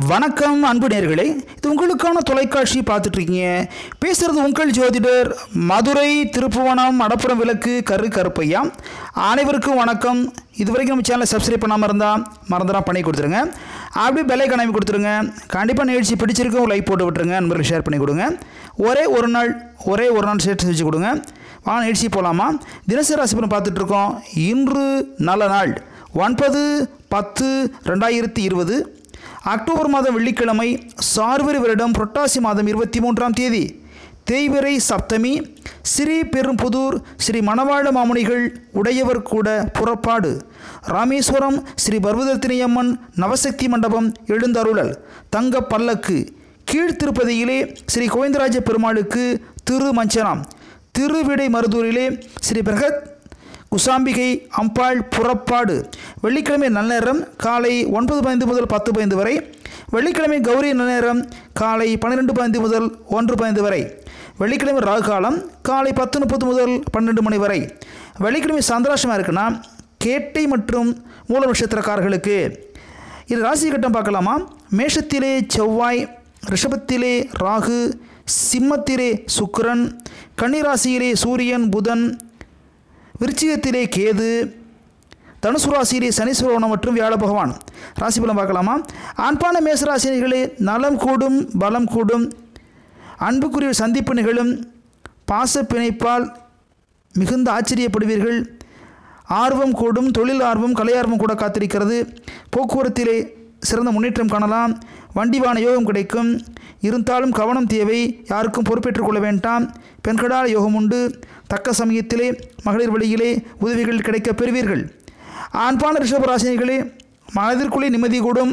வணக்கம் அன்பு நேர்களே இது உங்களுக்கான தொலைக்காட்சி பார்த்துட்டு இருக்கீங்க பேசுகிறது உங்கள் ஜோதிடர் மதுரை திருப்புவனம் அடப்புறம் விளக்கு கரு கருப்பையா அனைவருக்கும் வணக்கம் இது வரைக்கும் நம்ம சேனலை சப்ஸ்கிரைப் பண்ணாமல் இருந்தால் மறந்துடா பண்ணி கொடுத்துருங்க அப்படியே பெலை கணவி கொடுத்துருங்க கண்டிப்பாக நிகழ்ச்சி பிடிச்சிருக்கும் லைக் போட்டு விட்டுருங்க நண்பர்களுக்கு ஷேர் பண்ணி கொடுங்க ஒரே ஒரு நாள் ஒரே ஒரு நாள் சேர்த்து வச்சு கொடுங்க வாங்க நிகழ்ச்சி போகலாமா தினசரி ராசி பலன் பார்த்துட்டு இருக்கோம் இன்று நல்ல நாள் ஒன்பது பத்து ரெண்டாயிரத்தி இருபது அக்டோபர் மாதம் வெள்ளிக்கிழமை சார்வரி வருடம் புரட்டாசி மாதம் இருபத்தி மூன்றாம் தேதி தேய்பிறை சப்தமி ஸ்ரீ பெரும்புதூர் ஸ்ரீ மணவாழ மாமுனிகள் உடையவர் கூட புறப்பாடு ராமேஸ்வரம் ஸ்ரீ பர்வதத்தினியம்மன் நவசக்தி மண்டபம் எழுந்தருளல் தங்க பல்லக்கு கீழ்த்திருப்பதியிலே ஸ்ரீ கோவிந்தராஜ பெருமாளுக்கு திருமஞ்சனம் திருவிடை மருதூரிலே ஸ்ரீ பிரகத் குசாம்பிகை அம்பாள் புறப்பாடு வெள்ளிக்கிழமை நன்னேரம் காலை ஒன்பது பதினைந்து முதல் பத்து பதினைந்து வரை வெள்ளிக்கிழமை கௌரி நன்னேரம் காலை பன்னிரெண்டு பதினைந்து முதல் ஒன்று பதினைந்து வரை வெள்ளிக்கிழமை ராகு காலம் காலை பத்து முப்பது முதல் பன்னெண்டு மணி வரை வெள்ளிக்கிழமை சந்திராசமாக இருக்குன்னா கேட்டை மற்றும் மூல நட்சத்திரக்காரர்களுக்கு இது ராசி கட்டம் பார்க்கலாமா மேஷத்திலே செவ்வாய் ரிஷபத்திலே ராகு சிம்மத்திலே சுக்கிரன் கன்னிராசியிலே சூரியன் புதன் விருச்சிகத்திலே கேது தனுசு ராசியிலே சனீஸ்வரவனம் மற்றும் வியாழ பகவான் ராசி பலம் பார்க்கலாமா அன்பான மேசராசினிகளே நலம் கூடும் பலம் கூடும் அன்புக்குரிய சந்திப்பு நிகழும் பாச பிணைப்பால் மிகுந்த ஆச்சரியப்படுவீர்கள் ஆர்வம் கூடும் தொழில் ஆர்வம் கலையார்வம் கூட காத்திருக்கிறது போக்குவரத்திலே சிறந்த முன்னேற்றம் காணலாம் வண்டிவான யோகம் கிடைக்கும் இருந்தாலும் கவனம் தேவை யாருக்கும் பொறுப்பேற்றுக் கொள்ள வேண்டாம் பெண்களால் யோகம் உண்டு தக்க சமயத்திலே மகளிர் வழியிலே உதவிகள் கிடைக்கப் பெறுவீர்கள் ஆண்பான ரிஷபராசினிகளே மனதிற்குள்ளே நிம்மதி கூடும்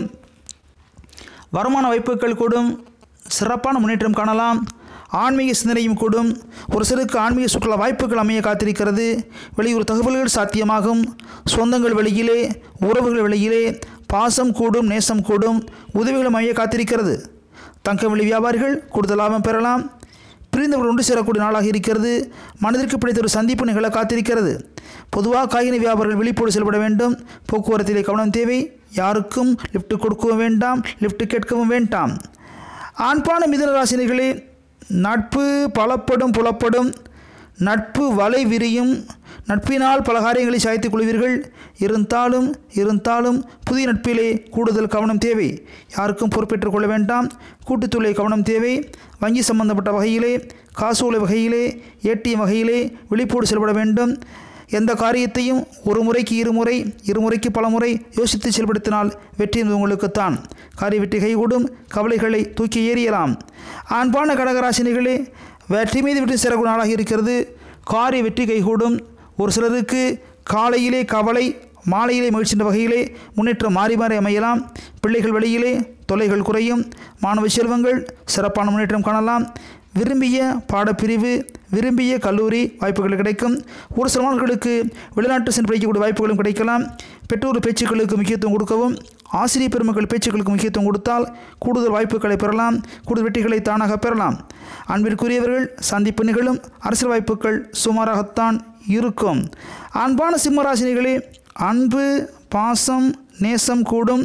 வருமான வாய்ப்புகள் கூடும் சிறப்பான முன்னேற்றம் காணலாம் ஆன்மீக சிந்தனையும் கூடும் ஒரு சிலருக்கு ஆன்மீக சுற்றுலா வாய்ப்புகள் அமைய காத்திருக்கிறது வெளியூர் தகவல்கள் சாத்தியமாகும் சொந்தங்கள் வெளியிலே உறவுகள் வெளியிலே பாசம் கூடும் நேசம் கூடும் உதவிகள் அமைய காத்திருக்கிறது தங்க வெளி வியாபாரிகள் கூடுதல் லாபம் பெறலாம் பிரிந்தவர்கள் ஒன்று சேரக்கூடிய நாளாக இருக்கிறது மனதிற்கு பிடித்த ஒரு சந்திப்பு நிகழ காத்திருக்கிறது பொதுவாக காய்கறி வியாபாரிகள் விழிப்போடு செயல்பட வேண்டும் போக்குவரத்திலே கவனம் தேவை யாருக்கும் லிஃப்ட் கொடுக்கவும் வேண்டாம் லிஃப்ட் கேட்கவும் வேண்டாம் ஆண்பான மிதன ராசினிகளே நட்பு பலப்படும் புலப்படும் நட்பு வலை விரியும் நட்பினால் பல காரியங்களை சாய்த்துக் கொள்வீர்கள் இருந்தாலும் இருந்தாலும் புதிய நட்பிலே கூடுதல் கவனம் தேவை யாருக்கும் பொறுப்பேற்றுக் கொள்ள வேண்டாம் கூட்டுத்தொழிலை கவனம் தேவை வங்கி சம்பந்தப்பட்ட வகையிலே காசோலை வகையிலே ஏடிஎம் வகையிலே விழிப்போடு செயல்பட வேண்டும் எந்த காரியத்தையும் ஒரு முறைக்கு இருமுறை இருமுறைக்கு பல முறை யோசித்து செயல்படுத்தினால் வெற்றி என்பது உங்களுக்குத்தான் காரிய வெற்றி கைகூடும் கவலைகளை தூக்கி எறியலாம் அன்பான கடகராசினிகளே வெற்றி மீது வெற்றி சேரக்கூடிய நாளாக இருக்கிறது காரிய வெற்றி கைகூடும் ஒரு சிலருக்கு காலையிலே கவலை மாலையிலே மகிழ்ச்சின்ற வகையிலே முன்னேற்றம் மாறி மாறி அமையலாம் பிள்ளைகள் வழியிலே தொல்லைகள் குறையும் மாணவ செல்வங்கள் சிறப்பான முன்னேற்றம் காணலாம் விரும்பிய பாடப்பிரிவு விரும்பிய கல்லூரி வாய்ப்புகள் கிடைக்கும் ஒரு சில மாணவர்களுக்கு வெளிநாட்டு சென்று படிக்கக்கூடிய வாய்ப்புகளும் கிடைக்கலாம் பெற்றோர் பேச்சுக்களுக்கு முக்கியத்துவம் கொடுக்கவும் ஆசிரியர் பெருமக்கள் பேச்சுக்களுக்கு முக்கியத்துவம் கொடுத்தால் கூடுதல் வாய்ப்புகளை பெறலாம் கூடுதல் வெற்றிகளை தானாக பெறலாம் அன்பிற்குரியவர்கள் சந்திப்பு நிகழும் அரசியல் வாய்ப்புகள் சுமாராகத்தான் இருக்கும் அன்பான சிம்மராசினிகளே அன்பு பாசம் நேசம் கூடும்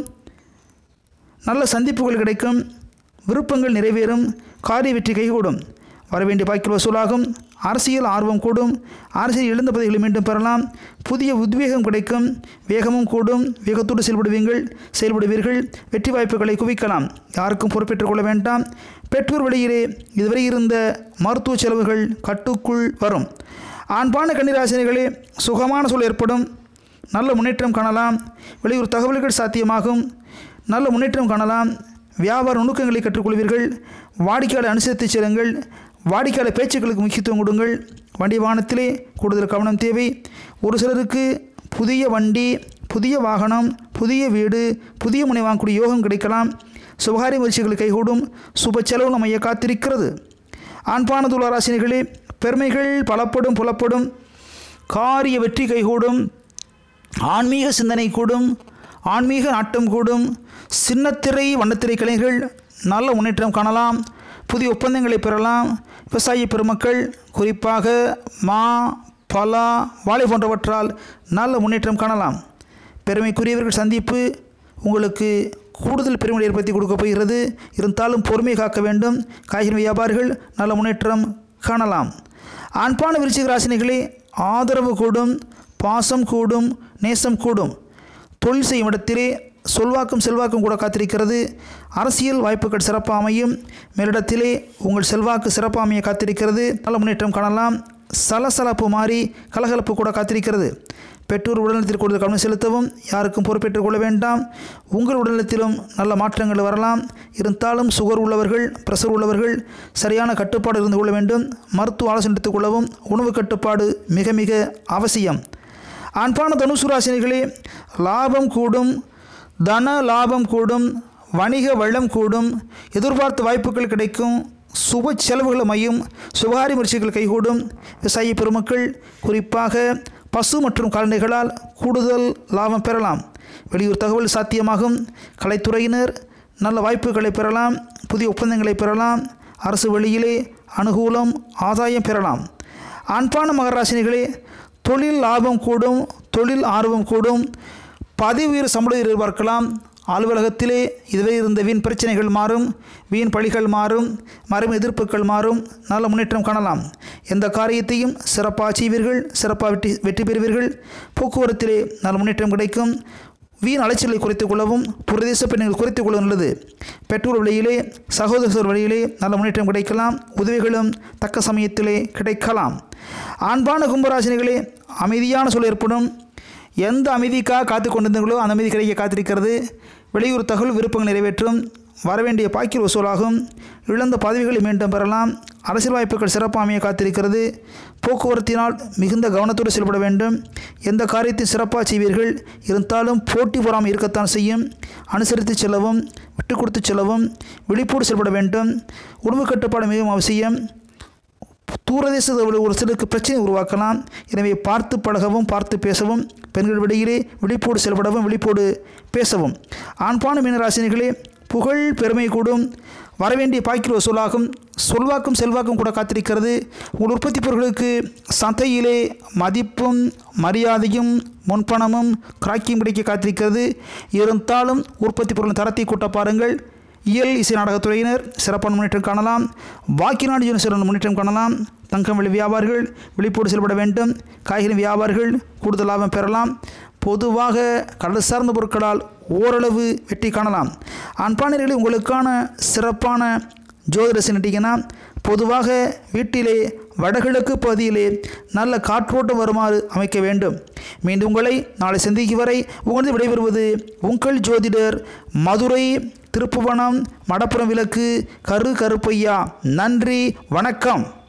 நல்ல சந்திப்புகள் கிடைக்கும் விருப்பங்கள் நிறைவேறும் காரிய வெற்றி கைகூடும் வரவேண்டிய பாக்கில் வசூலாகும் அரசியல் ஆர்வம் கூடும் அரசியல் இழந்த பதவிகளை மீண்டும் பெறலாம் புதிய உத்வேகம் கிடைக்கும் வேகமும் கூடும் வேகத்தோடு செயல்படுவீங்கள் செயல்படுவீர்கள் வெற்றி வாய்ப்புகளை குவிக்கலாம் யாருக்கும் பொறுப்பேற்றுக் கொள்ள வேண்டாம் பெற்றோர் வழியிலே இதுவரை இருந்த மருத்துவ செலவுகள் கட்டுக்குள் வரும் ஆண்பான கன்னிராசினிகளே சுகமான சூழல் ஏற்படும் நல்ல முன்னேற்றம் காணலாம் வெளியூர் தகவல்கள் சாத்தியமாகும் நல்ல முன்னேற்றம் காணலாம் வியாபார நுணுக்கங்களை கற்றுக்கொள்வீர்கள் வாடிக்கையாளர் அனுசரித்து செல்லுங்கள் வாடிக்கையாளர் பேச்சுக்களுக்கு முக்கியத்துவம் கொடுங்கள் வண்டி வாகனத்திலே கூடுதல் கவனம் தேவை ஒரு சிலருக்கு புதிய வண்டி புதிய வாகனம் புதிய வீடு புதிய முனை வாங்கக்கூடிய யோகம் கிடைக்கலாம் சுபகாரிய முயற்சிகள் கைகூடும் சுப செலவு அமைய காத்திருக்கிறது ஆண்பான துளாராசினிகளே பெருமைகள் பலப்படும் புலப்படும் காரிய வெற்றி கைகூடும் ஆன்மீக சிந்தனை கூடும் ஆன்மீக நாட்டம் கூடும் சின்னத்திரை வண்ணத்திரை கலைஞர்கள் நல்ல முன்னேற்றம் காணலாம் புதிய ஒப்பந்தங்களை பெறலாம் விவசாய பெருமக்கள் குறிப்பாக மா பலா வாழை போன்றவற்றால் நல்ல முன்னேற்றம் காணலாம் பெருமைக்குரியவர்கள் சந்திப்பு உங்களுக்கு கூடுதல் பெருமை ஏற்படுத்தி கொடுக்க போகிறது இருந்தாலும் பொறுமை காக்க வேண்டும் காய்கறி வியாபாரிகள் நல்ல முன்னேற்றம் காணலாம் ஆண்பான விருச்சிக ராசினிகளே ஆதரவு கூடும் பாசம் கூடும் நேசம் கூடும் தொழில் செய்யும் இடத்திலே சொல்வாக்கும் செல்வாக்கும் கூட காத்திருக்கிறது அரசியல் வாய்ப்புகள் சிறப்பாக அமையும் மேலிடத்திலே உங்கள் செல்வாக்கு சிறப்பாக அமைய காத்திருக்கிறது நல்ல முன்னேற்றம் காணலாம் சலசலப்பு மாறி கலகலப்பு கூட காத்திருக்கிறது பெற்றோர் உடல்நலத்தில் கூடுதல் கவனம் செலுத்தவும் யாருக்கும் பொறுப்பேற்றுக் கொள்ள வேண்டாம் உங்கள் உடல்நலத்திலும் நல்ல மாற்றங்கள் வரலாம் இருந்தாலும் சுகர் உள்ளவர்கள் பிரஷர் உள்ளவர்கள் சரியான கட்டுப்பாடு இருந்து கொள்ள வேண்டும் மருத்துவ ஆலோசனை எடுத்துக் கொள்ளவும் உணவு கட்டுப்பாடு மிக மிக அவசியம் ஆண்பான தனுசு ராசினிகளே லாபம் கூடும் தன லாபம் கூடும் வணிக வளம் கூடும் எதிர்பார்த்த வாய்ப்புகள் கிடைக்கும் சுப செலவுகள் அமையும் சுகாரி முயற்சிகள் கைகூடும் விவசாய பெருமக்கள் குறிப்பாக பசு மற்றும் கால்நடைகளால் கூடுதல் லாபம் பெறலாம் வெளியூர் தகவல் சாத்தியமாகும் கலைத்துறையினர் நல்ல வாய்ப்புகளை பெறலாம் புதிய ஒப்பந்தங்களை பெறலாம் அரசு வழியிலே அனுகூலம் ஆதாயம் பெறலாம் ஆண்பான மகராசினிகளே தொழில் லாபம் கூடும் தொழில் ஆர்வம் கூடும் பதவி உயர் சம்பளம் எதிர்பார்க்கலாம் அலுவலகத்திலே இதுவரை இருந்த வீண் பிரச்சனைகள் மாறும் வீண் பழிகள் மாறும் மரம் எதிர்ப்புகள் மாறும் நல்ல முன்னேற்றம் காணலாம் எந்த காரியத்தையும் சிறப்பாக செய்வீர்கள் சிறப்பாக வெற்றி வெற்றி பெறுவீர்கள் போக்குவரத்திலே நல்ல முன்னேற்றம் கிடைக்கும் வீண் அலைச்சலை குறைத்துக் கொள்ளவும் பிரதேச பெண்கள் குறைத்துக் கொள்ளவும் நல்லது பெட்ரோல் விலையிலே சகோதர வழியிலே நல்ல முன்னேற்றம் கிடைக்கலாம் உதவிகளும் தக்க சமயத்திலே கிடைக்கலாம் ஆண்பான கும்பராசினிகளே அமைதியான சூழல் ஏற்படும் எந்த அமைதிக்காக காத்து கொண்டிருந்தீங்களோ அந்த அமைதி கிடைக்க காத்திருக்கிறது வெளியூர் தகவல் விருப்பங்கள் நிறைவேற்றும் வரவேண்டிய பாக்கில் வசூலாகும் இழந்த பதவிகளை மீண்டும் பெறலாம் அரசியல் வாய்ப்புகள் சிறப்பாக அமைய காத்திருக்கிறது போக்குவரத்தினால் மிகுந்த கவனத்தோடு செயல்பட வேண்டும் எந்த காரியத்தையும் சிறப்பாக செய்வீர்கள் இருந்தாலும் போட்டி பொறாமல் இருக்கத்தான் செய்யும் அனுசரித்து செல்லவும் விட்டு கொடுத்து செல்லவும் விழிப்போடு செயல்பட வேண்டும் உணவு கட்டுப்பாடு மிகவும் அவசியம் தூரதேசத்தில் ஒரு சிலருக்கு பிரச்சனை உருவாக்கலாம் எனவே பார்த்து பழகவும் பார்த்து பேசவும் பெண்கள் விடையிலே விழிப்போடு செயல்படவும் விழிப்போடு பேசவும் ஆண்பான மீனராசினிகளே புகழ் பெருமை கூடும் வரவேண்டிய பாக்கில் வசூலாகும் சொல்வாக்கும் செல்வாக்கும் கூட காத்திருக்கிறது உங்கள் உற்பத்தி பொருட்களுக்கு சந்தையிலே மதிப்பும் மரியாதையும் முன்பணமும் கிராக்கியும் கிடைக்க காத்திருக்கிறது இருந்தாலும் உற்பத்தி பொருளின் தரத்தை கூட்ட பாருங்கள் இயல் இசை நாடகத்துறையினர் சிறப்பான முன்னேற்றம் காணலாம் வாக்கிநாடு ஜன சிறந்த முன்னேற்றம் காணலாம் தங்கம் வெளி வியாபாரிகள் விழிப்போடு செயல்பட வேண்டும் காய்கறி வியாபாரிகள் கூடுதல் லாபம் பெறலாம் பொதுவாக கடல் சார்ந்த பொருட்களால் ஓரளவு வெற்றி காணலாம் அன்பானர்களே உங்களுக்கான சிறப்பான ஜோதிடர் நட்டிங்கன்னா பொதுவாக வீட்டிலே வடகிழக்கு பகுதியிலே நல்ல காற்றோட்டம் வருமாறு அமைக்க வேண்டும் மீண்டும் உங்களை நாளை சந்திக்கும் வரை உங்களது விடைபெறுவது உங்கள் ஜோதிடர் மதுரை திருப்புவனம் மடப்புறம் விளக்கு கரு கருப்பையா நன்றி வணக்கம்